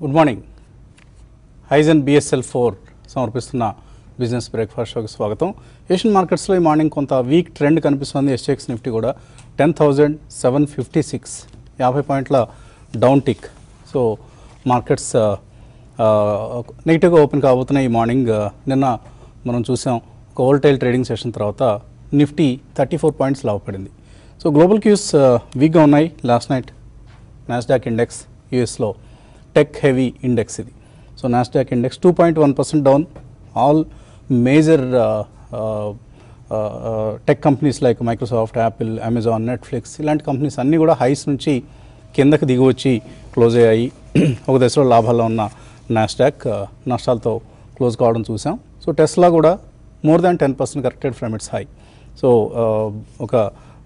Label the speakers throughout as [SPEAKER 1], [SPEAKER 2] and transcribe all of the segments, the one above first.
[SPEAKER 1] Good morning హైజన్ BSL four సమర్పిస్తున్న business breakfast షోకి స్వాగతం ఏషియన్ మార్కెట్స్లో ఈ మార్నింగ్ కొంత వీక్ ట్రెండ్ కనిపిస్తుంది ఎస్టెక్స్ నిఫ్టీ కూడా ten thousand seven fifty six యాభై పాయింట్ల డౌన్ టిక్ సో మార్కెట్స్ నెగిటివ్గా ఓపెన్ కాబోతున్నాయి ఈ మార్నింగ్ ఆ, నిన్న మనం చూసాం ఒక వోల్టైల్ ట్రేడింగ్ సెషన్ తర్వాత నిఫ్టీ థర్టీ ఫోర్ పాయింట్స్ లాభపడింది సో గ్లోబల్ క్యూస్ వీక్గా ఉన్నాయి లాస్ట్ నైట్ నాస్డాక్ ఇండెక్స్ యూఎస్లో టెక్ హెవీ ఇండెక్స్ ఇది so Nasdaq index two point one percent down all major tech companies like Microsoft Apple Amazon Netflix ఇలాంటి companies అన్నీ కూడా highs నుంచి కిందకి దిగి వచ్చి క్లోజ్ అయ్యాయి ఒక దశలో లాభాల్లో ఉన్న నాస్డాక్ నష్టాలతో క్లోజ్ కావడం చూసాం సో టెస్లా కూడా more than ten percent corrected from its high so ఒక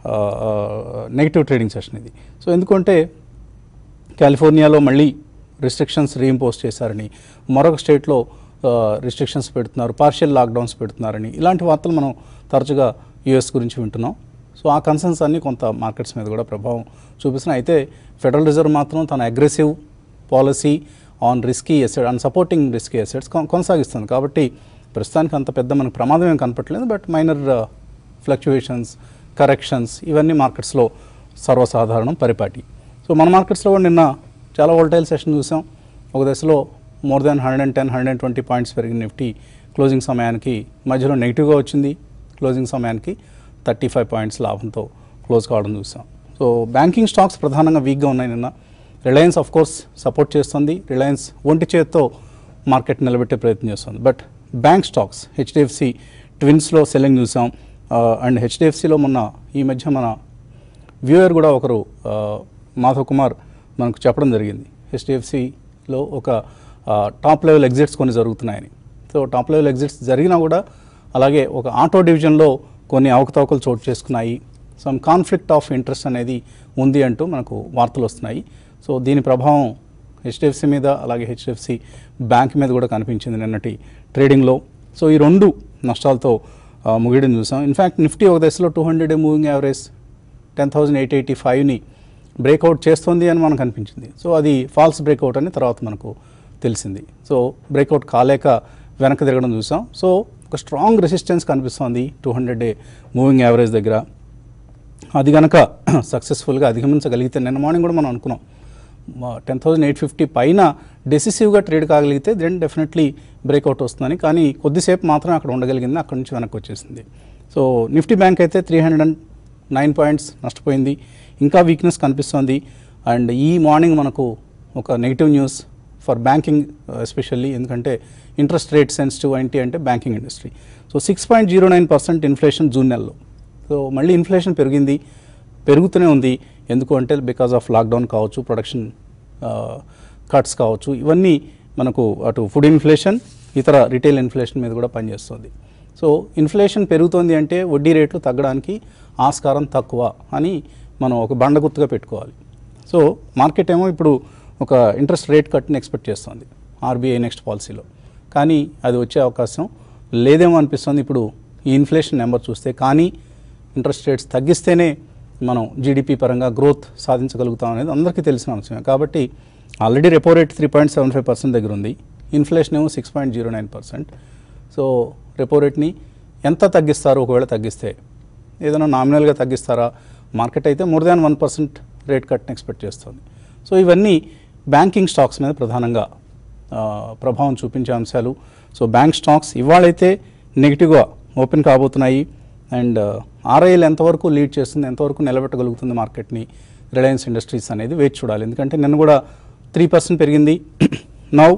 [SPEAKER 1] నెగిటివ్ ట్రేడింగ్ సెషన్ ఇది సో ఎందుకంటే కాలిఫోర్నియాలో మళ్ళీ రిస్ట్రిక్షన్స్ రీఇంపోజ్ చేశారని మరొక స్టేట్లో రిస్ట్రిక్షన్స్ పెడుతున్నారు పార్షియల్ లాక్డౌన్స్ పెడుతున్నారని ఇలాంటి వార్తలు మనం తరచుగా యూఎస్ గురించి వింటున్నాం సో ఆ కన్సర్న్స్ అన్నీ కొంత మార్కెట్స్ మీద కూడా ప్రభావం చూపిస్తున్నాయి అయితే ఫెడరల్ రిజర్వ్ మాత్రం తన aggressive policy on risky asset on supporting risky assets కొనసాగిస్తుంది కాబట్టి ప్రస్తుతానికి అంత పెద్ద మనకు ప్రమాదం ఏం కనపట్లేదు బట్ మైనర్ ఫ్లక్చువేషన్స్ కరెక్షన్స్ ఇవన్నీ మార్కెట్స్లో సర్వసాధారణం పరిపాటి సో మన మార్కెట్స్లో కూడా నిన్న చాలా వోల్టైల్ సెషన్ చూసాం ఒక దశలో more than hundred and ten hundred and twenty points పెరిగిన నిఫ్టీ క్లోజింగ్ సమయానికి మధ్యలో నెగిటివ్గా వచ్చింది క్లోజింగ్ సమయానికి థర్టీ ఫైవ్ పాయింట్స్ లాభంతో క్లోజ్ కావడం చూసాం సో బ్యాంకింగ్ స్టాక్స్ ప్రధానంగా వీక్గా ఉన్నాయి నిన్న రిలయన్స్ ఆఫ్ కోర్స్ సపోర్ట్ చేస్తుంది రిలయన్స్ ఒంటి చేత్తో మార్కెట్ నిలబెట్టే ప్రయత్నం చేస్తుంది బట్ బ్యాంక్ స్టాక్స్ హెచ్డిఎఫ్సి ట్విన్స్లో సెల్లింగ్ చూసాం అండ్ హెచ్డిఎఫ్సిలో మొన్న ఈ మధ్య మన వ్యూయర్ కూడా ఒకరు ఆ, మాధవ్ కుమార్ మనకు చెప్పడం జరిగింది హెచ్డిఎఫ్సిలో ఒక ఆ, టాప్ లెవెల్ ఎగ్జిట్స్ కొన్ని జరుగుతున్నాయని సో టాప్ లెవెల్ ఎగ్జిట్స్ జరిగినా కూడా అలాగే ఒక ఆటో డివిజన్లో కొన్ని అవకతవకలు చోటు చేసుకున్నాయి సమ్ కాన్ఫ్లిక్ట్ ఆఫ్ ఇంట్రెస్ట్ అనేది ఉంది అంటూ మనకు వార్తలు వస్తున్నాయి సో దీని ప్రభావం హెచ్డిఎఫ్సి మీద అలాగే హెచ్డిఎఫ్సి బ్యాంక్ మీద కూడా కనిపించింది నిన్నటి ట్రేడింగ్లో సో ఈ రెండు నష్టాలతో ఆ, ముగియడం చూసాం ఇన్ఫ్యాక్ట్ నిఫ్టీ ఒక దశలో two hundred moving average ten thousand eight eighty ఫైవ్ని బ్రేక్అవుట్ చేస్తుంది అని మనకు అనిపించింది సో అది ఫాల్స్ బ్రేక్అవుట్ అని తర్వాత మనకు తెలిసింది సో బ్రేక్అవుట్ కాలేక వెనక్కి తిరగడం చూసాం సో ఒక స్ట్రాంగ్ రెసిస్టెన్స్ కనిపిస్తోంది two hundred day moving average దగ్గర అది కనుక సక్సెస్ఫుల్గా అధిగమించగలిగితే నిన్న మార్నింగ్ కూడా మనం అనుకున్నాం టెన్ థౌజండ్ ఎయిట్ ఫిఫ్టీ పైన డెసిసివ్గా ట్రేడ్ కాగలిగితే దెన్ డెఫినెట్లీ బ్రేక్అవుట్ వస్తుందని కానీ కొద్దిసేపు మాత్రం అక్కడ ఉండగలిగింది అక్కడ నుంచి వెనక్కి వచ్చేసింది సో నిఫ్టీ బ్యాంక్ అయితే three hundred and nine points నష్టపోయింది ఇంకా వీక్నెస్ కనిపిస్తోంది అండ్ ఈ మార్నింగ్ మనకు ఒక negative news for banking especially ఎందుకంటే ఇంట్రెస్ట్ రేట్ సెన్సిటివ్ ఏంటి అంటే banking industry so six point zero nine percent inflation June నెలలో సో మళ్ళీ ఇన్ఫ్లేషన్ పెరిగింది పెరుగుతూనే ఉంది ఎందుకు అంటే బికాజ్ ఆఫ్ లాక్డౌన్ కావచ్చు ప్రొడక్షన్ కట్స్ కావచ్చు ఇవన్నీ మనకు అటు ఫుడ్ ఇన్ఫ్లేషన్ ఇతర రిటైల్ ఇన్ఫ్లేషన్ మీద కూడా పనిచేస్తుంది సో ఇన్ఫ్లేషన్ పెరుగుతోంది అంటే వడ్డీ రేట్లు తగ్గడానికి ఆస్కారం తక్కువ అని మనం ఒక బండ గుర్తుగా పెట్టుకోవాలి సో మార్కెట్ ఏమో ఇప్పుడు ఒక ఇంట్రెస్ట్ రేట్ కట్ని ఎక్స్పెక్ట్ చేస్తుంది ఆర్బీఐ నెక్స్ట్ పాలసీలో కానీ అది వచ్చే అవకాశం లేదేమో అనిపిస్తుంది ఇప్పుడు ఈ ఇన్ఫ్లేషన్ నెంబర్ చూస్తే కానీ ఇంట్రెస్ట్ రేట్స్ తగ్గిస్తేనే మనం జీడిపి పరంగా గ్రోత్ సాధించగలుగుతాం అనేది అందరికీ తెలిసిన అంశమే కాబట్టి already repo rate three point seven five percent దగ్గర ఉంది ఇన్ఫ్లేషన్ ఏమో six point zero nine percent so repo రేట్ని ఎంత తగ్గిస్తారు ఒకవేళ తగ్గిస్తే ఏదైనా నామినల్గా తగ్గిస్తారా మార్కెట్ అయితే more than one percent rate కట్ని ఎక్స్పెక్ట్ చేస్తుంది సో ఇవన్నీ బ్యాంకింగ్ స్టాక్స్ మీద ప్రధానంగా ఆ, ప్రభావం చూపించే అంశాలు సో బ్యాంక్ స్టాక్స్ ఇవాళైతే నెగిటివ్గా ఓపెన్ కాబోతున్నాయి అండ్ ఆర్ఐఎల్ ఎంతవరకు లీడ్ చేస్తుంది ఎంతవరకు నిలబెట్టగలుగుతుంది మార్కెట్ని రిలయన్స్ ఇండస్ట్రీస్ అనేది వేచి చూడాలి ఎందుకంటే నిన్న కూడా త్రీ పర్సెంట్ పెరిగింది now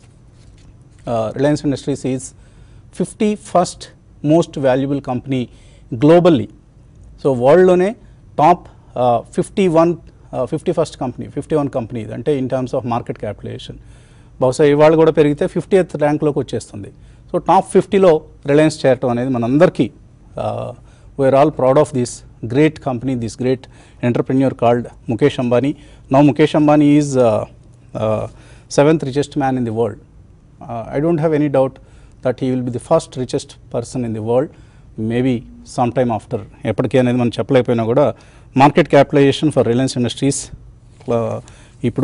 [SPEAKER 1] Reliance Industries is fifty first most valuable company globally so వరల్డ్లోనే top fifty one fifty first company fifty one company ఇది అంటే in terms of market capitalization బహుశా ఇవాళ కూడా పెరిగితే ఫిఫ్టీ ఎత్ ర్యాంక్లోకి వచ్చేస్తుంది సో టాప్ ఫిఫ్టీలో రిలయన్స్ చేరటం అనేది మనందరికీ we're all proud of this great company this great entrepreneur called Mukesh Ambani now Mukesh Ambani is seventh richest man in the world I don't have any doubt that he will be the first richest person in the world maybe some time after ఎప్పటికీ అనేది మనం చెప్పలేకపోయినా కూడా market capitalization for Reliance industries ఇప్పుడు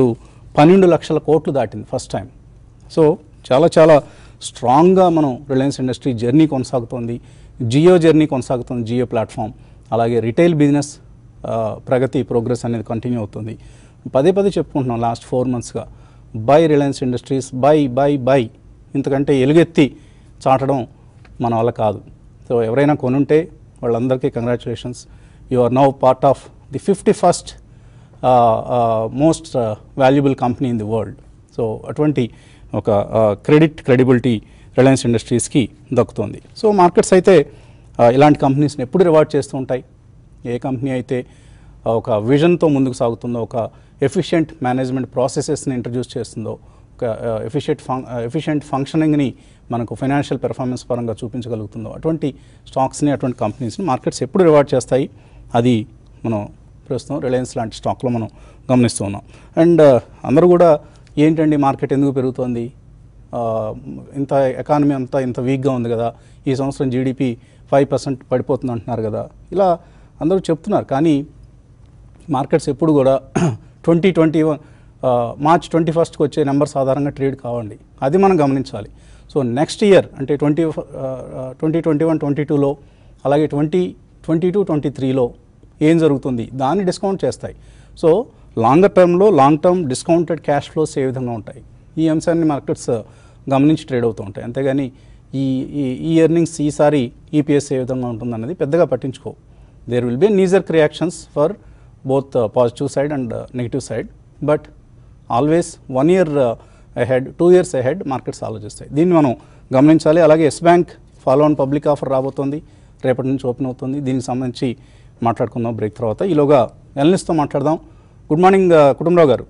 [SPEAKER 1] పన్నెండు లక్షల కోట్లు దాటింది ఫస్ట్ టైం సో చాలా చాలా స్ట్రాంగ్గా మనం రిలయన్స్ ఇండస్ట్రీ జర్నీ కొనసాగుతోంది జియో జర్నీ కొనసాగుతుంది జియో ప్లాట్ఫామ్ అలాగే రిటైల్ బిజినెస్ ఆ, ప్రగతి ప్రోగ్రెస్ అనేది కంటిన్యూ అవుతుంది పదే పదే చెప్పుకుంటున్నాం లాస్ట్ ఫోర్ మంత్స్గా buy Reliance Industries buy buy buy ఇంతకంటే ఎలుగెత్తి చాటడం మన వల్ల కాదు సో ఎవరైనా కొనుంటే వాళ్ళందరికీ congratulations you are now part of the fifty first most valuable company in the world so అటువంటి ఒక క్రెడిట్ క్రెడిబిలిటీ రిలయన్స్ ఇండస్ట్రీస్కి దక్కుతుంది సో మార్కెట్స్ అయితే ఆ, ఇలాంటి కంపెనీస్ని ఎప్పుడు రివార్డ్ చేస్తూ ఉంటాయి ఏ కంపెనీ అయితే ఆ, ఒక విజన్తో ముందుకు సాగుతుందో ఒక ఎఫిషియెంట్ మేనేజ్మెంట్ ప్రాసెసెస్ని ఇంట్రడ్యూస్ చేస్తుందో ఒక ఎఫిషియెంట్ ఫంక్ ఎఫిషియెంట్ ఫంక్షనింగ్ని మనకు ఫైనాన్షియల్ పెర్ఫార్మెన్స్ పరంగా చూపించగలుగుతుందో అటువంటి స్టాక్స్ని అటువంటి కంపెనీస్ని మార్కెట్స్ ఎప్పుడు రివార్డ్ చేస్తాయి అది మనం ప్రస్తుతం రిలయన్స్ లాంటి స్టాక్లో మనం గమనిస్తూ ఉన్నాం అండ్ అందరూ కూడా ఏంటండి మార్కెట్ ఎందుకు పెరుగుతోంది ఆ, ఇంత ఎకానమీ అంతా ఇంత వీక్గా ఉంది కదా ఈ సంవత్సరం జీడిపి ఫైవ్ పర్సెంట్ పడిపోతుంది అంటున్నారు కదా ఇలా అందరూ చెప్తున్నారు కానీ మార్కెట్స్ ఎప్పుడు కూడా twenty twenty one March twenty ఫస్ట్కి వచ్చే నెంబర్స్ ఆధారంగా ట్రేడ్ కావండి అది మనం గమనించాలి సో నెక్స్ట్ ఇయర్ అంటే twenty twenty twenty one twenty టూలో అలాగే ట్వంటీ ట్వంటీ టూ ట్వంటీ త్రీలో ఏం జరుగుతుంది దాన్ని డిస్కౌంట్ చేస్తాయి సో లాంగర్ టర్మ్లో long term discounted cash flows ఏ విధంగా ఉంటాయి ఈ అంశాన్ని మార్కెట్స్ గమనించి ట్రేడ్ అవుతూ ఉంటాయి అంతేగాని ఈ ఈ- ఈ ఎర్నింగ్స్ ఈసారి ఈపీఎస్ ఏ విధంగా ఉంటుందన్నది పెద్దగా పట్టించుకో there will be knee jerk reactions for both positive side and negative side but always one year ahead two years ahead markets ఆలోచిస్తాయి దీన్ని మనం గమనించాలి అలాగే Yes Bank follow on public offer రాబోతోంది రేపటి నుంచి ఓపెన్ అవుతుంది దీనికి సంబంధించి మాట్లాడుకుందాం బ్రేక్ తర్వాత ఈలోగా ఎల్నిస్తో మాట్లాడదాం గుడ్ మార్నింగ్ కుటుంబరావు గారు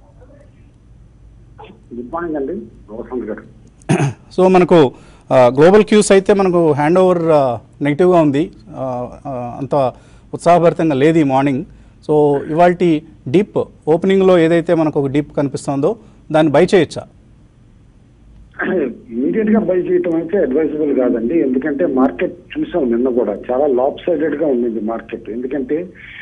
[SPEAKER 2] గుడ్ మార్నింగ్ అండి వసంత్ గారు
[SPEAKER 1] సో మనకు గ్లోబల్ క్యూస్ అయితే మనకు హ్యాండ్ ఓవర్ నెగిటివ్గా ఉంది ఆ, ఆ, అంత ఉత్సాహభరితంగా లేదు ఈ మార్నింగ్ సో ఇవాళ డిప్ ఓపెనింగ్లో ఏదైతే మనకు ఒక డిప్ కనిపిస్తుందో దాన్ని బై చేయొచ్చా
[SPEAKER 2] ఇమీడియట్ గా బై చేయటం అయితే అడ్వైజబుల్ కాదండి ఎందుకంటే మార్కెట్ చూసాం నిన్న కూడా చాలా లాప్ సైడెడ్ గా ఉండింది మార్కెట్ ఎందుకంటే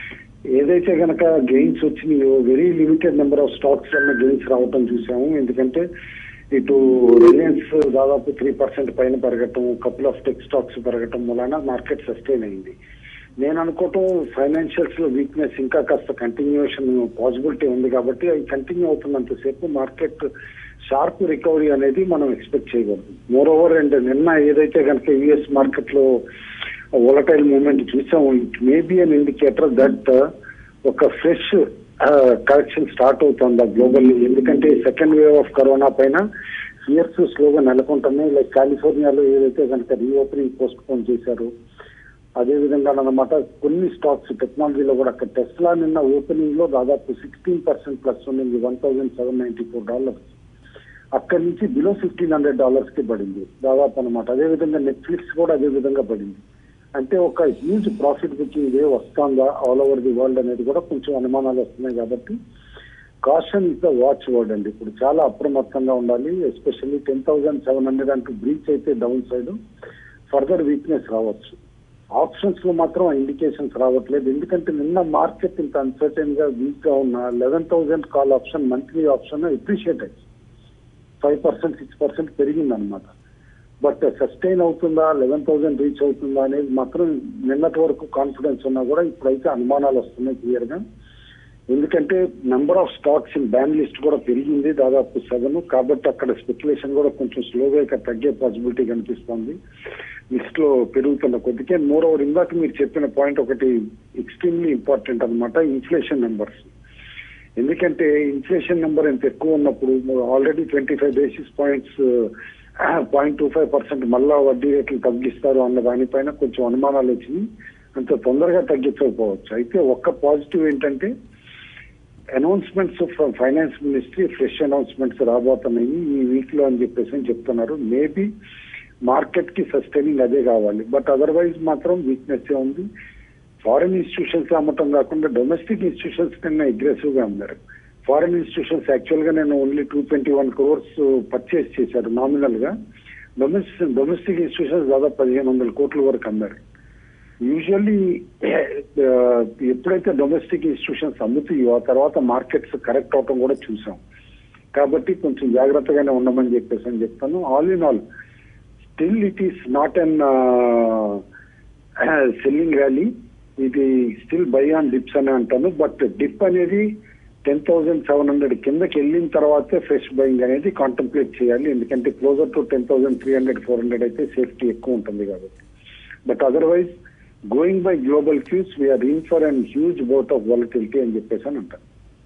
[SPEAKER 2] ఏదైతే గనక గెయిన్స్ వచ్చినాయో very limited number of stocks వల్ల గెయిన్స్ రావటం చూసాము ఎందుకంటే ఇటు రిలయన్స్ దాదాపు త్రీ పర్సెంట్ పైన పెరగటం కపుల్ ఆఫ్ టెక్ స్టాక్స్ పెరగటం వలన మార్కెట్ సస్టైన్ అయింది నేను అనుకోవటం ఫైనాన్షియల్స్ లో వీక్నెస్ ఇంకా కాస్త కంటిన్యూషన్ పాసిబిలిటీ ఉంది కాబట్టి అది కంటిన్యూ అవుతున్నంతసేపు మార్కెట్ షార్ప్ రికవరీ అనేది మనం ఎక్స్పెక్ట్ చేయకూడదు మోర్ ఓవర్ అండ్ నిన్న ఏదైతే కనుక యుఎస్ మార్కెట్ లో వోలటైల్ మూవ్మెంట్ చూసాము it maybe an indicator that ఒక ఫ్రెష్ కరెక్షన్ స్టార్ట్ అవుతుంది గ్లోబల్ ఎందుకంటే సెకండ్ వేవ్ ఆఫ్ కరోనా పైన ఫియర్స్ స్లోగా నెలకొంటున్నాయి లైక్ కాలిఫోర్నియాలో ఏదైతే కనుక రీఓపెనింగ్ పోస్ట్ పోన్ చేశారు అదే విధంగా అన్నమాట కొన్ని స్టాక్స్ టెక్నాలజీలో కూడా అక్కడ టెస్లా నిన్న ఓపెనింగ్ లో దాదాపు సిక్స్టీన్ పర్సెంట్ ప్లస్ ఉంది one thousand seven ninety four dollars అక్కడి నుంచి బిలో ఫిఫ్టీన్ హండ్రెడ్ డాలర్స్ కి పడింది దాదాపు అనమాట అదే విధంగా నెట్ఫ్లిక్స్ కూడా అదే విధంగా పడింది అంటే ఒక హ్యూజ్ ప్రాఫిట్ బుకింగ్ ఇదే వస్తుందా ఆల్ ఓవర్ ది వరల్డ్ అనేది కూడా కొంచెం అనుమానాలు వస్తున్నాయి కాబట్టి caution is the watchword అండి ఇప్పుడు చాలా అప్రమత్తంగా ఉండాలి especially ten thousand seven hundred అంటూ బ్రీచ్ అయితే డౌన్ సైడ్ ఫర్దర్ వీక్నెస్ రావచ్చు ఆప్షన్స్ లో మాత్రం ఇండికేషన్స్ రావట్లేదు ఎందుకంటే నిన్న మార్కెట్ ఇంత అన్సర్టైన్ గా వీక్ గా ఉన్న eleven thousand call option monthly option appreciate అయింది ఫైవ్ పర్సెంట్ సిక్స్ పర్సెంట్ పెరిగింది అనమాట బట్ సస్టైన్ అవుతుందా లెవెన్ థౌసండ్ రీచ్ అవుతుందా అనేది మాత్రం నిన్నటి వరకు కాన్ఫిడెన్స్ ఉన్నా కూడా ఇప్పుడైతే అనుమానాలు వస్తున్నాయి క్లియర్ గా ఎందుకంటే number of stocks in ban list కూడా పెరిగింది దాదాపు సెవెన్ కాబట్టి అక్కడ స్పెక్యులేషన్ కూడా కొంచెం స్లోగా ఇక తగ్గే పాసిబిలిటీ కనిపిస్తుంది లిస్ట్ లో పెరుగుతున్న కొద్దికే మోర్ ఓవర్ ఇందాక మీరు చెప్పిన పాయింట్ ఒకటి ఎక్స్ట్రీమ్లీ ఇంపార్టెంట్ అన్నమాట ఇన్ఫ్లేషన్ నెంబర్స్ ఎందుకంటే ఇన్ఫ్లేషన్ నెంబర్ ఎంత ఎక్కువ ఉన్నప్పుడు already twenty five basis points point two five percent మళ్ళా వడ్డీ రేట్లు తగ్గిస్తారు అన్న దానిపైన కొంచెం అనుమానాలు వచ్చినాయి అంత తొందరగా తగ్గించకపోవచ్చు అయితే ఒక్క పాజిటివ్ ఏంటంటే announcements from finance ministry fresh announcements రాబోతున్నాయి ఈ వీక్ లో అని చెప్పేసి అని చెప్తున్నారు మేబీ మార్కెట్ కి సస్టైనింగ్ అదే కావాలి బట్ అదర్వైజ్ మాత్రం వీక్నెస్ ఉంది ఫారిన్ ఇన్స్టిట్యూషన్స్ అమ్మటం కాకుండా డొమెస్టిక్ ఇన్స్టిట్యూషన్స్ కన్నా అగ్రెసివ్ గా అమ్మారు ఫారిన్ ఇన్స్టిట్యూషన్స్ యాక్చువల్ గా నేను only two twenty one crores purchase చేశారు నామినల్ గా డొమెస్టిక్ డొమెస్టిక్ ఇన్స్టిట్యూషన్స్ దాదాపు పదిహేను వందల కోట్ల వరకు అమ్మారు యూజువల్లీ ఎప్పుడైతే డొమెస్టిక్ ఇన్స్టిట్యూషన్స్ అమ్ముతాయో ఆ తర్వాత మార్కెట్స్ కరెక్ట్ అవటం కూడా చూసాం కాబట్టి కొంచెం జాగ్రత్తగానే ఉండమని చెప్పేసి అని చెప్తాను all in all still it is not an selling rally ఇది స్టిల్ బై ఆన్ డిప్స్ అని అంటాను బట్ డిప్ అనేది టెన్ థౌసండ్ సెవెన్ హండ్రెడ్ కిందకి వెళ్ళిన తర్వాతే ఫ్రెష్ బయింగ్ అనేది కాంటంప్లేట్ చేయాలి ఎందుకంటే closer to ten thousand three hundred four hundred అయితే సేఫ్టీ ఎక్కువ ఉంటుంది కాబట్టి but otherwise going by global cues we are in for and huge bout of volatility అని చెప్పేసి అని అంటాను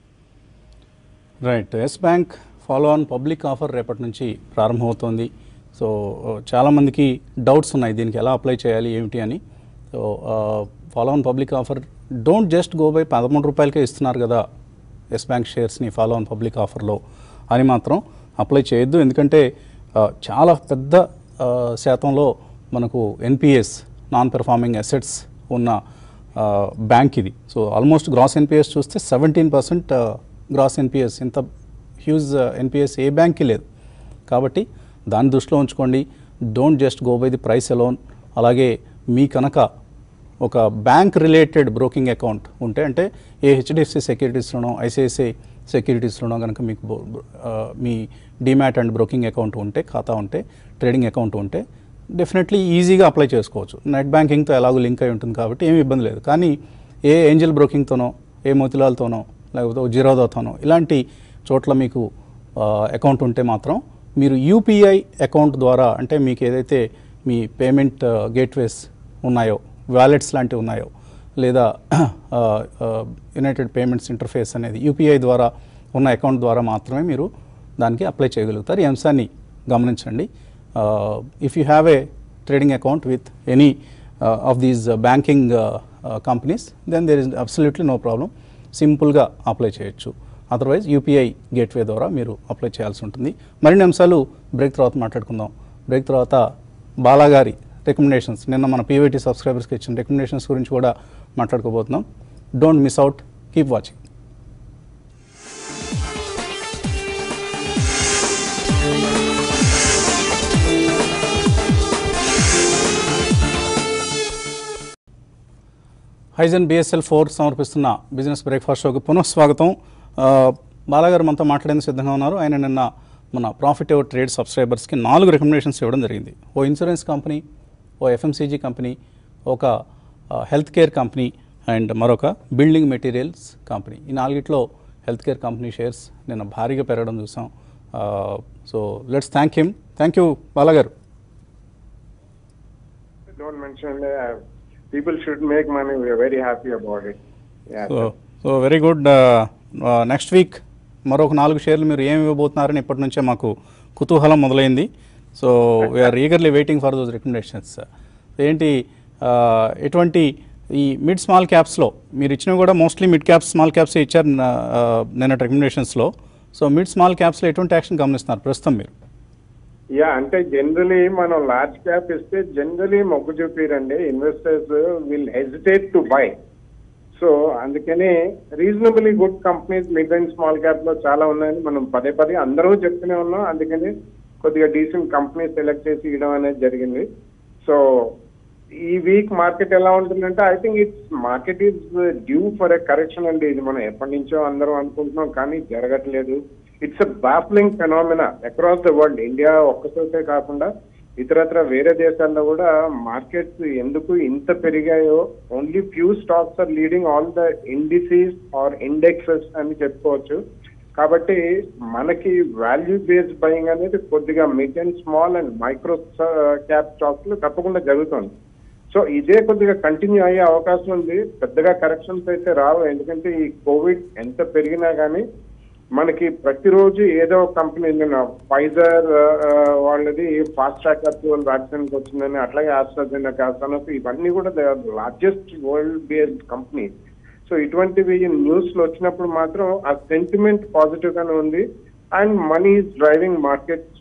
[SPEAKER 1] right yes Bank follow on public offer రేపటి నుంచి ప్రారంభమవుతోంది సో చాలామందికి డౌట్స్ ఉన్నాయి దీనికి ఎలా అప్లై చేయాలి ఏమిటి అని so follow on public offer don't just go by పదమూడు రూపాయలకే ఇస్తున్నారు కదా ఎస్ బ్యాంక్ షేర్స్ని ఫాలో ఆన్ పబ్లిక్ ఆఫర్లో అని మాత్రం అప్లై చేయొద్దు ఎందుకంటే ఆ, చాలా పెద్ద ఆ, శాతంలో మనకు ఎన్పిఎస్ నాన్ పెర్ఫార్మింగ్ అసెట్స్ ఉన్న ఆ, బ్యాంక్ ఇది సో ఆల్మోస్ట్ గ్రాస్ ఎన్పిఎస్ చూస్తే సెవెంటీన్ పర్సెంట్ గ్రాస్ ఎన్పిఎస్ ఇంత హ్యూజ్ ఎన్పిఎస్ ఏ బ్యాంక్కి లేదు కాబట్టి దాన్ని దృష్టిలో ఉంచుకోండి don't just go by the price alone అలాగే మీ కనుక ఒక బ్యాంక్ రిలేటెడ్ బ్రోకింగ్ అకౌంట్ ఉంటే అంటే ఏ హెచ్డిఎఫ్సి సెక్యూరిటీస్లోనో ఐసిఐసిఐ సెక్యూరిటీస్లోనో కనుక మీకు బో- బో- ఆ, మీ డిమాట్ అండ్ బ్రోకింగ్ అకౌంట్ ఉంటే ఖాతా ఉంటే ట్రేడింగ్ అకౌంట్ ఉంటే డెఫినెట్లీ ఈజీగా అప్లై చేసుకోవచ్చు నెట్ బ్యాంకింగ్తో ఎలాగో లింక్ అయి ఉంటుంది కాబట్టి ఏమి ఇబ్బంది లేదు కానీ ఏ ఏంజల్ బ్రోకింగ్తోనో ఏ మోతిలాల్తోనో లేకపోతే ఓ జీరోదాతోనో ఇలాంటి చోట్ల మీకు అకౌంట్ ఉంటే మాత్రం మీరు యూపీఐ అకౌంట్ ద్వారా అంటే మీకు ఏదైతే మీ పేమెంట్ గేట్వేస్ ఉన్నాయో వ్యాలెట్స్ లాంటివి ఉన్నాయో లేదా యునైటెడ్ పేమెంట్స్ ఇంటర్ఫేస్ అనేది యూపీఐ ద్వారా ఉన్న అకౌంట్ ద్వారా మాత్రమే మీరు దానికి అప్లై చేయగలుగుతారు ఈ అంశాన్ని గమనించండి if you have a trading account with any of these banking companies then there is absolutely no problem సింపుల్గా అప్లై చేయొచ్చు అదర్వైజ్ యూపీఐ గేట్వే ద్వారా మీరు అప్లై చేయాల్సి ఉంటుంది మరిన్ని అంశాలు బ్రేక్ తర్వాత మాట్లాడుకుందాం బ్రేక్ తర్వాత బాలాగారి రికమెండేషన్స్ నిన్న మన పీవైటీ సబ్స్క్రైబర్స్కి ఇచ్చిన రికమెండేషన్స్ గురించి కూడా మాట్లాడుకోబోతున్నాం don't miss out keep watching హైజన్ బిఎస్ఎల్ ఫోర్ సమర్పిస్తున్న బిజినెస్ బ్రేక్ఫాస్ట్ షోకి పునఃస్వాగతం ఆ, బాలాగారు మనతో మాట్లాడేందుకు సిద్ధంగా ఉన్నారు ఆయన నిన్న మన ప్రాఫిట్ ఎవర్ ట్రేడ్ సబ్స్క్రైబర్స్కి నాలుగు రికమెండేషన్స్ ఇవ్వడం జరిగింది ఓ ఇన్సూరెన్స్ కంపెనీ ఓ ఎఫ్ఎంసీజీ కంపెనీ ఒక హెల్త్ కేర్ కంపెనీ అండ్ మరొక బిల్డింగ్ మెటీరియల్స్ కంపెనీ ఈ నాలుగిట్లో హెల్త్ కేర్ కంపెనీ షేర్స్ నిన్న భారీగా పెరగడం చూసాం so let's thank him thank you బాలాగారు
[SPEAKER 3] don't mention uh, people should make money we are very happy about it yeah
[SPEAKER 1] so so very good next week మరొక నాలుగు షేర్లు మీరు ఏమి ఇవ్వబోతున్నారని ఇప్పటి నుంచే మాకు కుతూహలం మొదలైంది so we are eagerly waiting for those recommendations ఏంటి ఆ, ఎటువంటి ఈ మిడ్ స్మాల్ క్యాప్స్లో మీరు ఇచ్చినవి కూడా mostly mid caps small caps ఇచ్చారు నిన్న, ఆ, నిన్న రికమెండేషన్స్లో సో మిడ్ స్మాల్ క్యాప్స్లో ఎటువంటి యాక్షన్ గమనిస్తున్నారు ప్రస్తుతం మీరు
[SPEAKER 3] యా అంటే జనరలీ మనం లార్జ్ క్యాప్ ఇస్తే జనరలీ మొగ్గు చూపిరండి investors will hesitate to buy so అందుకని reasonably good companies mid and small cap లో చాలా ఉన్నాయని మనం పదే పదే అందరూ చెప్తూనే ఉన్నాం అందుకని కొద్దిగా డీసెంట్ కంపెనీ సెలెక్ట్ చేసి ఇవ్వడం అనేది జరిగింది సో ఈ వీక్ మార్కెట్ ఎలా ఉంటుందంటే I think it's market is due for a correction అండి ఇది మనం ఎప్పటి నుంచో అందరం అనుకుంటున్నాం కానీ జరగట్లేదు it's a baffling phenomena across the world India ఒక్కసోటే కాకుండా ఇతరత్ర వేరే దేశాల్లో కూడా మార్కెట్స్ ఎందుకు ఇంత పెరిగాయో only few stocks are leading all the indices or indexes అని చెప్పుకోవచ్చు కాబట్టి మనకి వాల్యూ బేస్డ్ బయింగ్ అనేది కొద్దిగా mid and small and micro cap stocks లో తప్పకుండా జరుగుతుంది సో ఇదే కొద్దిగా కంటిన్యూ అయ్యే అవకాశం ఉంది పెద్దగా కరెక్షన్స్ అయితే రావు ఎందుకంటే ఈ కోవిడ్ ఎంత పెరిగినా కానీ మనకి ప్రతిరోజు ఏదో ఒక కంపెనీ ఫైజర్ వాళ్ళది ఫాస్ట్ ట్రాక్ అప్రూవల్ వ్యాక్సిన్ వచ్చిందని అట్లాగే ఆస్ట్రాజెనకా సనోఫి ఇవన్నీ కూడా largest world based company so ఇటువంటివి న్యూస్ లో వచ్చినప్పుడు మాత్రం ఆ సెంటిమెంట్ పాజిటివ్ గానే ఉంది and money is driving markets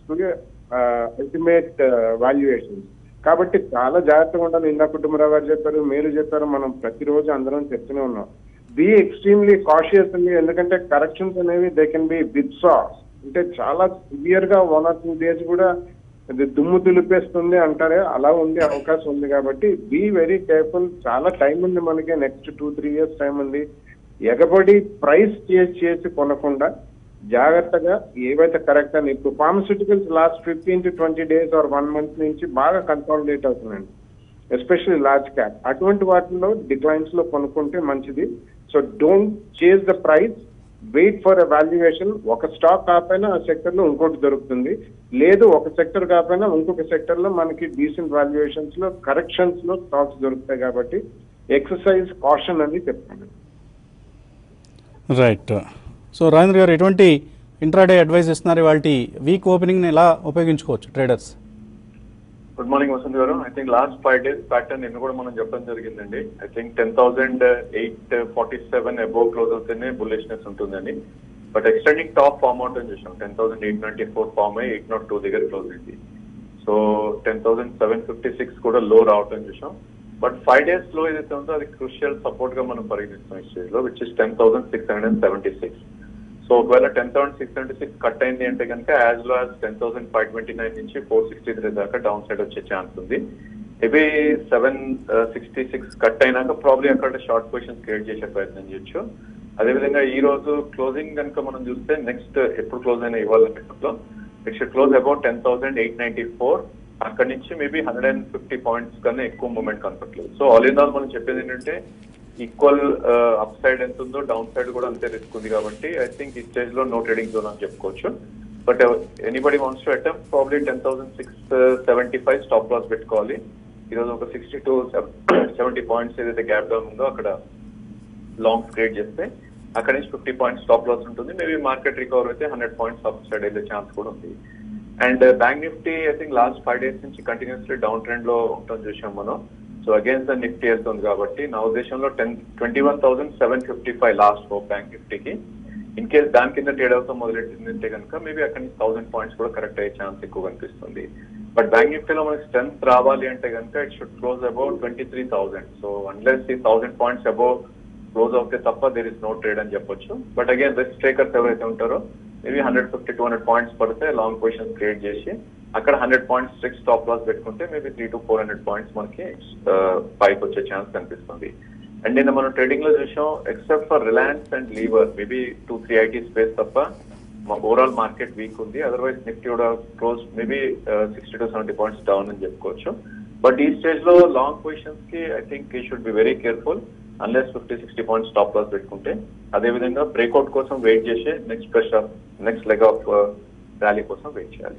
[SPEAKER 3] ultimate valuation కాబట్టి చాలా జాగ్రత్తగా ఉండాలి ఇందా కుటుంబరావు గారు చెప్పారు మీరు చెప్పారు మనం ప్రతిరోజు అందరం చెప్తూనే ఉన్నాం బీ ఎక్స్ట్రీమ్లీ కాషియస్ అండి ఎందుకంటే కరెక్షన్స్ అనేవి దే కెన్ బి బిట్సాస్ అంటే చాలా సివియర్ గా వన్ ఆర్ టూ డేస్ కూడా అది దుమ్ము దులిపేస్తుంది అంటారే అలా ఉండే అవకాశం ఉంది కాబట్టి బీ వెరీ కేర్ఫుల్ చాలా టైం ఉంది మనకి next two three years time ఉంది ఎగబడి ప్రైస్ చేసి చేసి కొనకుండా జాగ్రత్తగా ఏవైతే కరెక్ట్ అని ఇప్పుడు pharmaceuticals last fifteen to twenty days or one month నుంచి బాగా కన్సాలిడేట్ అవుతుందండి ఎస్పెషల్లీ లార్జ్ క్యాప్ అటువంటి వాటిలో డిక్లైన్స్ లో కొనుక్కుంటే మంచిది so don't chase the price wait for valuation ఒక స్టాక్ కాకపోయినా ఆ సెక్టర్ లో ఇంకోటి దొరుకుతుంది లేదు ఒక సెక్టర్ కాకపోయినా ఇంకొక సెక్టర్ లో మనకి డీసెంట్ వాల్యుయేషన్స్ లో కరెక్షన్స్ లో స్టాక్స్ దొరుకుతాయి కాబట్టి ఎక్సర్సైజ్ కాషన్ అని చెప్తాను
[SPEAKER 1] రైట్ సో రాజేంద్ర గారు ఎటువంటి ఇంట్రాడే అడ్వైస్ ఇస్తున్నారు వాటి వీక్ ఓపెనింగ్ని ఎలా ఉపయోగించుకోవచ్చు ట్రేడర్స్
[SPEAKER 4] గుడ్ మార్నింగ్ వసంత్ గారు I think last five days pattern నిన్న కూడా మనం చెప్పడం జరిగిందండి I think ten thousand eight forty seven above close అవుతేనే బుల్లిష్నెస్ ఉంటుందండి but extending top form out అని చూసాం ten thousand eight ninety four form అయ్యి ఎయిట్ నాట్ టూ దగ్గర క్లోజ్ అయింది so ten thousand seven fifty six కూడా లో రావటం చూసాం బట్ ఫైవ్ డేస్ లో ఏదైతే ఉందో అది క్రూషియల్ సపోర్ట్ గా మనం పరిగణిస్తాం ఈ స్టేజ్ లో which is ten thousand six hundred and seventy six so ఒకవేళ ten thousand six seventy six cut అయింది అంటే కనుక as low as ten thousand five twenty nine నుంచి ఫోర్ సిక్స్టీ త్రీ దాకా డౌన్ సైడ్ వచ్చే ఛాన్స్ ఉంది maybe seven sixty six cut అయినాక probably అక్కడ షార్ట్ పొజిషన్స్ క్రియేట్ చేసే ప్రయత్నం చేయొచ్చు అదేవిధంగా ఈ రోజు క్లోజింగ్ కనుక మనం చూస్తే నెక్స్ట్ ఎప్పుడు క్లోజ్ అయినా ఇవ్వాలి లో it should close about ten thousand eight ninety four అక్కడ నుంచి maybe hundred and fifty points కన్నా ఎక్కువ మూమెంట్ కనపట్లేదు సో ఆల్ ఇన్ ఆల్ మనం చెప్పేది ఏంటంటే ఈక్వల్ అప్ సైడ్ ఎంత ఉందో డౌన్ సైడ్ కూడా అంతే రిస్క్ ఉంది కాబట్టి ఐ థింక్ ఈ స్టేజ్ లో నో ట్రేడింగ్ జోన్ అని చెప్పుకోవచ్చు but anybody wants to attempt probably ten thousand six seventy five stop loss పెట్టుకోవాలి ఈరోజు ఒక సిక్స్టీ టు సెవెంటీ పాయింట్స్ ఏదైతే గ్యాప్ డౌన్ ఉందో అక్కడ లాంగ్స్ క్రియేట్ చేస్తే అక్కడ నుంచి ఫిఫ్టీ పాయింట్స్ స్టాప్ లాస్ ఉంటుంది మేబీ మార్కెట్ రికవర్ అయితే హండ్రెడ్ పాయింట్స్ అప్ సైడ్ వెళ్ళే ఛాన్స్ కూడా ఉంది and bank Nifty I think last five days నుంచి కంటిన్యూస్లీ డౌన్ ట్రెండ్ లో ఉంటాం చూసాం మనం సో అగేన్స్ ద నిఫ్టీ వెళ్తుంది కాబట్టి నా ఉద్దేశంలో ten twenty one thousand seven fifty five last hope bank నిఫ్టీకి ఇన్ కేస్ దాని కింద ట్రేడ్ అవుతాం మొదలెట్టిందంటే కనుక మేబీ అక్కడ నుంచి థౌసండ్ పాయింట్స్ కూడా కరెక్ట్ అయ్యే ఛాన్స్ ఎక్కువ కనిపిస్తుంది బట్ బ్యాంక్ నిఫ్టీలో మనకి స్ట్రెంత్ రావాలి అంటే కనుక it should close about twenty three thousand so unless ఈ థౌసండ్ పాయింట్స్ అబౌవ్ క్లోజ్ అవుతే తప్ప దేర్ ఇస్ నో ట్రేడ్ అని చెప్పొచ్చు బట్ అగైన్ రిస్క్ టేకర్స్ ఎవరైతే ఉంటారో maybe hundred fifty two hundred points పడితే లాంగ్ పొజిషన్స్ క్రియేట్ చేసి అక్కడ hundred points strict stop loss పెట్టుకుంటే maybe three to four hundred points మనకి పైకి వచ్చే ఛాన్స్ కనిపిస్తుంది అండ్ నిన్న మనం ట్రేడింగ్ లో చూసాం except for Reliance and Lever maybe two three IT space తప్ప ఓవరాల్ మార్కెట్ వీక్ ఉంది అదర్వైజ్ నిఫ్టీ కూడా close maybe sixty to seventy points down అని చెప్పుకోవచ్చు బట్ ఈ స్టేజ్ లో లాంగ్ పొజిషన్స్ కి I think we should be very careful unless fifty sixty points stop loss పెట్టుకుంటే అదేవిధంగా బ్రేక్అవుట్ కోసం వెయిట్ చేసి next pressure next leg of rally కోసం వెయిట్ చేయాలి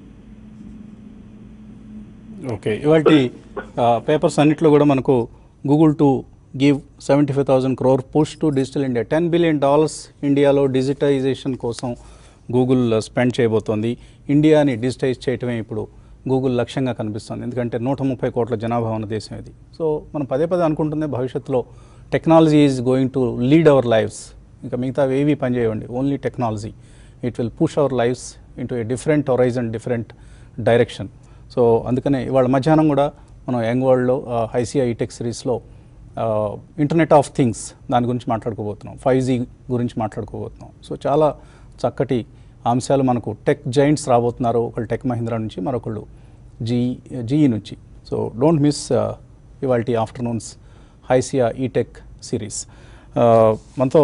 [SPEAKER 1] ఓకే ఇవాళ పేపర్స్ అన్నిట్లో కూడా మనకు Google to give seventy five thousand crore push to digital India ten billion dollars ఇండియాలో డిజిటైజేషన్ కోసం గూగుల్ స్పెండ్ చేయబోతోంది ఇండియాని డిజిటైజ్ చేయటమే ఇప్పుడు గూగుల్ లక్ష్యంగా కనిపిస్తుంది ఎందుకంటే నూట ముప్పై కోట్ల జనాభా ఉన్న దేశం ఇది సో మనం పదే పదే అనుకుంటుంది భవిష్యత్తులో technology is going to lead our lives ఇంకా మిగతా ఏవి పనిచేయండి only technology it will push our lives into a different horizon different direction so అందుకనే ఇవాళ మధ్యాహ్నం కూడా మనం యంగ్ వరల్డ్లో ఐసీఐ టెక్ సిరీస్లో ఇంటర్నెట్ ఆఫ్ థింగ్స్ దాని గురించి మాట్లాడుకోబోతున్నాం ఫైవ్ జీ గురించి మాట్లాడుకోబోతున్నాం సో చాలా చక్కటి అంశాలు మనకు టెక్ జైంట్స్ రాబోతున్నారు ఒకళ్ళు టెక్ మహీంద్రా నుంచి మరొకళ్ళు జీ జీఈ నుంచి సో డోంట్ మిస్ ఇవాళ ఆఫ్టర్నూన్స్ హైసియా ఈ టెక్ సిరీస్ మనతో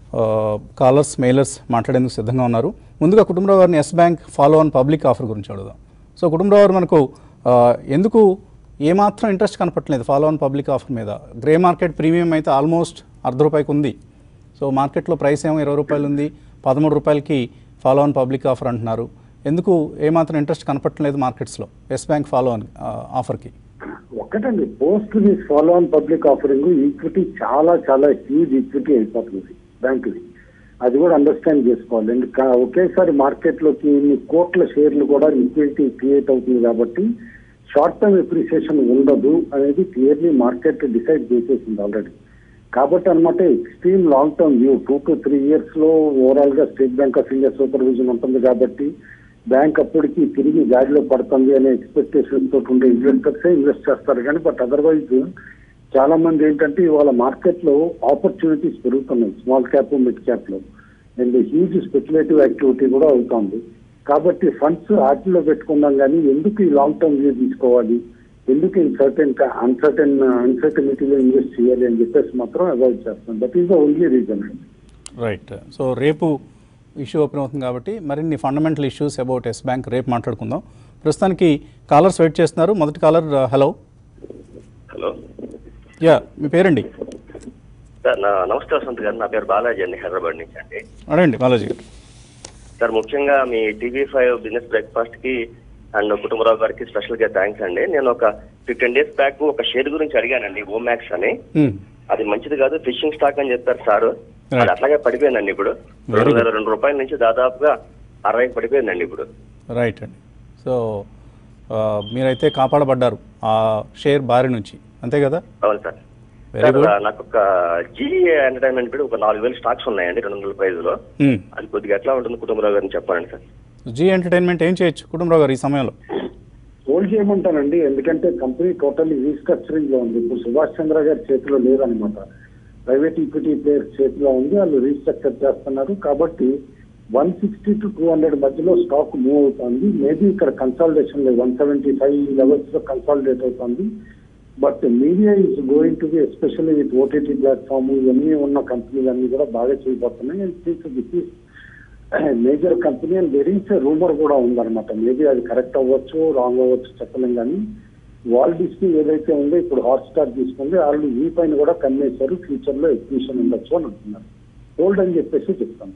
[SPEAKER 1] కాలర్స్ మెయిలర్స్ మాట్లాడేందుకు సిద్ధంగా ఉన్నారు ముందుగా కుటుంబరావు గారిని Yes Bank follow on public offer గురించి అడుగుదాం సో కుటుంబరావు గారు మనకు ఆ, ఎందుకు ఏమాత్రం ఇంట్రెస్ట్ కనపట్లేదు ఫాలో ఆన్ పబ్లిక్ ఆఫర్ మీద గ్రే మార్కెట్ ప్రీమియం అయితే ఆల్మోస్ట్ అర్ధ రూపాయికి ఉంది సో మార్కెట్లో ప్రైస్ ఏమో ఇరవై రూపాయలు ఉంది పదమూడు రూపాయలకి ఫాలో ఆన్ పబ్లిక్ ఆఫర్ అంటున్నారు ఎందుకు ఏమాత్రం ఇంట్రెస్ట్ కనపట్టలేదు మార్కెట్స్లో ఎస్ బ్యాంక్ ఫాలో ఆన్ ఆఫర్కి
[SPEAKER 2] ఒక్కటండి post this follow on public offering equity చాలా చాలా హ్యూజ్ ఈక్విటీ అయిపోతుంది బ్యాంకుది అది కూడా అండర్స్టాండ్ చేసుకోవాలి అండ్ కా- ఒకేసారి మార్కెట్ లోకి ఇన్ని కోట్ల షేర్లు కూడా లిక్విడిటీ క్రియేట్ అవుతుంది కాబట్టి షార్ట్ టర్మ్ ఎప్రిసియేషన్ ఉండదు అనేది క్లియర్లీ మార్కెట్ డిసైడ్ చేసేసింది ఆల్రెడీ కాబట్టి అనమాట extreme long term view two to three years లో ఓవరాల్ గా State Bank of India supervision ఉంటుంది కాబట్టి బ్యాంక్ అప్పటికి తిరిగి గాడిలో పడుతుంది అనే ఎక్స్పెక్టేషన్ తోటి ఉండే ఇన్వెస్టర్స్ ఇన్వెస్ట్ చేస్తారు కానీ బట్ అదర్వైజ్ చాలా మంది ఏంటంటే ఇవాళ మార్కెట్ లో ఆపర్చునిటీస్ పెరుగుతున్నాయి స్మాల్ క్యాప్ మిడ్ క్యాప్ లో అండ్ హ్యూజ్ స్పెక్యులేటివ్ యాక్టివిటీ కూడా అవుతుంది కాబట్టి ఫండ్స్ వాటిలో పెట్టుకున్నాం కానీ ఎందుకు ఈ లాంగ్ టర్మ్ వ్యూ తీసుకోవాలి ఎందుకు ఈ సర్టెన్ అన్సర్టెన్ అన్సర్టనిటీలో ఇన్వెస్ట్ చేయాలి అని చెప్పేసి మాత్రం అవాయిడ్ చేస్తాం that is the only reason
[SPEAKER 1] right so రేపు ఇష్యూ ఓపెన్ అవుతుంది కాబట్టి మరిన్ని fundamental issues about Yes Bank రేపు మాట్లాడుకుందాం ప్రస్తుతానికి కాలర్స్ వెయిట్ చేస్తున్నారు మొదటి కాలర్ హలో
[SPEAKER 5] హలో
[SPEAKER 1] యా మీ పేరండి
[SPEAKER 5] సార్ నా నమస్తే వసంత్ గారు నా పేరు బాలాజీ అండి హైదరాబాద్ నుంచి అండి
[SPEAKER 1] అడండి బాలాజీ గారు
[SPEAKER 5] సార్ ముఖ్యంగా మీ టీవీ ఫైవ్ బిజినెస్ బ్రేక్ఫాస్ట్ కి అండ్ కుటుంబరావు గారికి స్పెషల్ గా థ్యాంక్స్ అండి నేను ఒక ఫిఫ్టీన్ డేస్ బ్యాక్ ఒక షేర్ గురించి అడిగానండి ఓమాక్స్ అని
[SPEAKER 1] Hmm.
[SPEAKER 5] అది మంచిది కాదు ఫిషింగ్ స్టాక్ అని చెప్పారు సార్
[SPEAKER 1] Right.
[SPEAKER 5] అది అట్లాగే పడిపోయిందండి ఇప్పుడు
[SPEAKER 1] Very
[SPEAKER 5] రెండు వేల రెండు రూపాయల నుంచి దాదాపుగా అరవై పడిపోయిందండి ఇప్పుడు
[SPEAKER 1] రైట్ అండి సో ఆ, మీరైతే కాపాడబడ్డారు ఆ షేర్ బారి నుంచి అంతే కదా
[SPEAKER 5] అవును సార్
[SPEAKER 1] Very
[SPEAKER 5] సార్
[SPEAKER 1] good.
[SPEAKER 5] నాకు ఒక జీఏ ఎంటర్టైన్మెంట్ కూడా ఒక నాలుగు వేలు స్టాక్స్ ఉన్నాయండి రెండు వందల ప్రైజ్ లో అది కొద్దిగా ఎట్లా ఉంటుంది కుటుంబరావు గారిని చెప్పండి సార్
[SPEAKER 1] జీ ఎంటర్టైన్మెంట్ ఏం చేయొచ్చు కుటుంబరావు గారు ఈ సమయంలో
[SPEAKER 2] హోల్డ్ చేయమంటానండి ఎందుకంటే కంపెనీ టోటల్లీ రీస్ట్రక్చరింగ్ లో ఉంది ఇప్పుడు సుభాష్ చంద్ర గారి చేతిలో లేదనమాట ప్రైవేట్ ఈక్విటీ ప్లేయర్స్ చేతిలో ఉంది వాళ్ళు రీస్ట్రక్చర్ చేస్తున్నారు కాబట్టి one sixty to two hundred మధ్యలో స్టాక్ మూవ్ అవుతుంది మేబీ ఇక్కడ కన్సాలిడేషన్ లో వన్ సెవెంటీ ఫైవ్ లెవెల్స్ లో కన్సాలిడేట్ అవుతుంది but media is going to be especially with OTT platform ఇవన్నీ ఉన్న కంపెనీలు అన్ని కూడా బాగా చేయబోతున్నాయి and this is major company and there is rumour కూడా ఉందన్నమాట మేబీ అది కరెక్ట్ అవ్వచ్చు రాంగ్ అవ్వచ్చు చెప్పలేం కానీ వాల్ డిస్నీ ఏదైతే ఉందో ఇప్పుడు హాట్ స్టార్ తీసుకుంది ఆల్రెడీ ఈ పైన కూడా కమ్మేశారు ఫ్యూచర్ లో ఎగ్జిబిషన్ ఉండొచ్చు అని అంటున్నారు హోల్డ్ అని చెప్పేసి చెప్తాను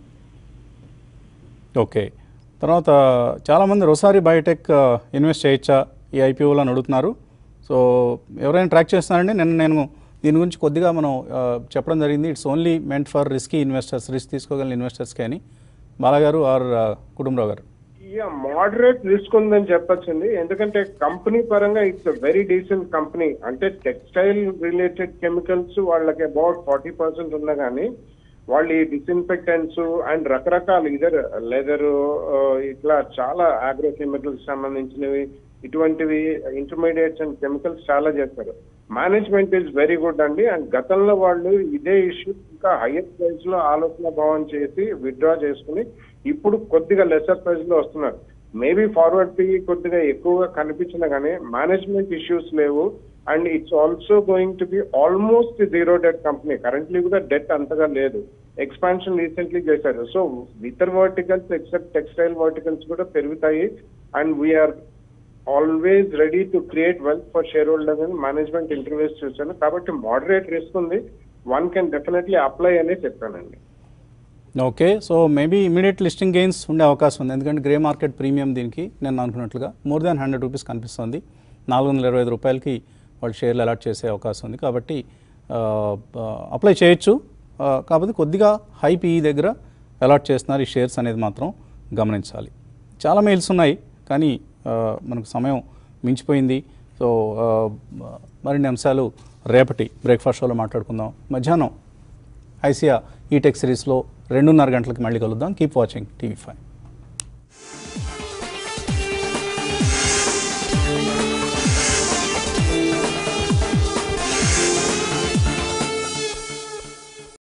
[SPEAKER 1] ఓకే తర్వాత చాలామంది రొసారి బయోటెక్ ఆ, ఇన్వెస్ట్ చేయొచ్చా ఈ ఐపీఓలో అని అడుగుతున్నారు సో ఎవరైనా ట్రాక్ చేస్తున్నారండి నిన్న నేను దీని గురించి కొద్దిగా మనం ఆ, చెప్పడం జరిగింది it's only meant for risky investors risk తీసుకోగలిగిన ఇన్వెస్టర్స్కి అని బాలాగారు ఆర్ కుటుంబరావు గారు
[SPEAKER 3] యా మోడరేట్ రిస్క్ ఉందని చెప్పొచ్చండి ఎందుకంటే కంపెనీ పరంగా ఇట్స్ వెరీ డీసెంట్ కంపెనీ అంటే టెక్స్టైల్ రిలేటెడ్ కెమికల్స్ వాళ్ళకి అబౌట్ ఫార్టీ పర్సెంట్ ఉన్నా కానీ వాళ్ళు ఈ డిస్ఇన్ఫెక్టెంట్స్ అండ్ రకరకాల ఇదర్ లెదర్ ఇట్లా చాలా ఆగ్రో కెమికల్స్ సంబంధించినవి ఇటువంటివి ఇంటర్మీడియట్స్ అండ్ కెమికల్స్ చాలా చేస్తారు మేనేజ్మెంట్ ఈజ్ వెరీ గుడ్ అండి అండ్ గతంలో వాళ్ళు ఇదే ఇష్యూ ఇంకా హైయర్ ప్రైస్ లో ఆలోచన భావం చేసి విత్డ్రా చేసుకుని ఇప్పుడు కొద్దిగా లెసర్ ప్రైస్ లో వస్తున్నారు మేబీ ఫార్వర్డ్ పి కొద్దిగా ఎక్కువగా కనిపించినా కానీ మేనేజ్మెంట్ ఇష్యూస్ లేవు and it's also going to be almost zero debt company currently కూడా డెట్ అంతగా లేదు ఎక్స్పాన్షన్ రీసెంట్లీ చేశారు సో ఇతర్ వర్టికల్స్ ఎక్సెప్ట్ టెక్స్టైల్ వర్టికల్స్ కూడా పెరుగుతాయి and we're always ready to create wealth for shareholder అని management interviews చూశాను కాబట్టి మోడరేట్ రిస్క్ ఉంది వన్ కెన్ డెఫినెట్లీ అప్లై అనే చెప్పానండి
[SPEAKER 1] okay so maybe immediate listing gains ఉండే అవకాశం ఉంది ఎందుకంటే గ్రే మార్కెట్ ప్రీమియం దీనికి నేను అనుకున్నట్లుగా మోర్ దాన్ హండ్రెడ్ రూపీస్ కనిపిస్తుంది నాలుగు వందల ఇరవై ఐదు రూపాయలకి వాళ్ళు షేర్లు అలాట్ చేసే అవకాశం ఉంది కాబట్టి అప్లై చేయొచ్చు ఆ, కాకపోతే కొద్దిగా హై పీఈ దగ్గర అలాట్ చేస్తున్నారు ఈ షేర్స్ అనేది మాత్రం గమనించాలి చాలా మెయిల్స్ ఉన్నాయి కానీ ఆ, మనకు సమయం మించిపోయింది సో ఆ, మరిన్ని అంశాలు రేపటి బ్రేక్ఫాస్ట్ షోలో మాట్లాడుకుందాం మధ్యాహ్నం ఐసియా ఈ టెక్ సిరీస్లో రెండున్నర గంటలకి మళ్ళీ కలుద్దాం కీప్ వాచింగ్ టీవీ ఫైవ్